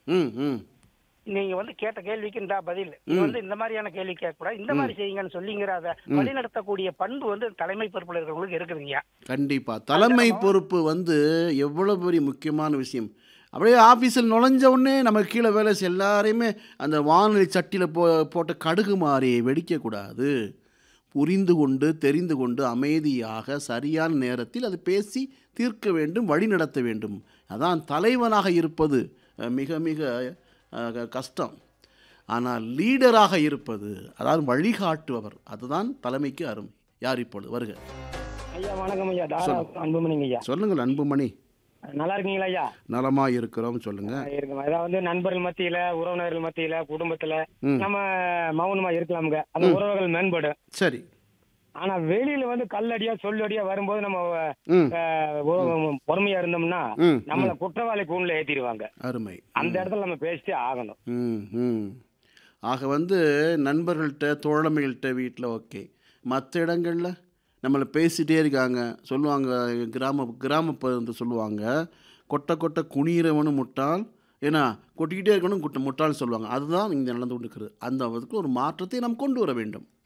ம் ம் நீங்க வந்து கேட்ட கேள்விக்கு இந்த பதில் நீங்க வந்து இந்த மாதிரியான கேள்வி கேட்கக்கூடாது இந்த மாதிரி செய்யுங்கன்னு சொல்லிங்கிற அதை வழிநடத்தக்கூடிய பண்பு வந்து தலைமை பொறுப்புல இருக்கிறவங்களுக்கு இருக்குதுங்கய்யா கண்டிப்பா தலைமை பொறுப்பு வந்து எவ்வளவு பெரிய முக்கியமான விஷயம் அப்படியே ஆஃபீஸில் நுழைஞ்ச உடனே நம்ம கீழே வேலை செய்ய எல்லாரையுமே அந்த வானொலி சட்டியில் போ போட்ட கடுகு மாறி வெடிக்கக்கூடாது புரிந்து கொண்டு தெரிந்து கொண்டு அமைதியாக சரியான நேரத்தில் அது பேசி தீர்க்க வேண்டும் வழி நடத்த வேண்டும் அதான் தலைவனாக இருப்பது அஹ், மிக மிக அஹ், க- கஷ்டம் ஆனால் லீடராக இருப்பது அதாவது வழிகாட்டுபவர் அதுதான் தலைமைக்கு அருமை யார் இப்பொழுது வருக ஐயா வணக்கம் ஐயா தாரா அன்புமணிங்க ஐயா சொல்லுங்கள் அன்புமணி நல்லா இருக்கீங்களா ஐயா நலமா இருக்கிறோம் சொல்லுங்க இருக்கும் அதாவது நண்பர்கள் மத்தியில உறவினர்கள் மத்தியில குடும்பத்துல ம். நம்ம மௌனமா இருக்கலாமுங்க அந்த உறவுகள் மேம்படும் சரி ஆனா வெளியில வந்து கல்லடியா சொல்லடியா வரும்போது நம்ம ம் அஹ், உ- பொறுமையா இருந்தோம்னா ம் நம்மள குற்றவாளி கூண்டுல ஏத்திடுவாங்க அருமை அந்த இடத்துல நம்ம பேசிட்டே ஆகணும் ம் ம் ஆக வந்து நண்பர்கள்ட்ட தோழமைகள்கிட்ட வீட்டில் ஓகே மற்ற இடங்களில் நம்மளை பேசிகிட்டே இருக்காங்க சொல்லுவாங்க கிராம கிராம பருந்து சொல்லுவாங்க கொட்டை கொட்டை குனிகிறவனு முட்டாள் ஏன்னா கொட்டிக்கிட்டே இருக்கணும் குட்ட முட்டாள் சொல்லுவாங்க அதுதான் இங்கே நடந்து கொண்டிருக்கிறது அந்த அதுக்கு ஒரு மாற்றத்தை நாம் கொண்டு வர வேண்டும்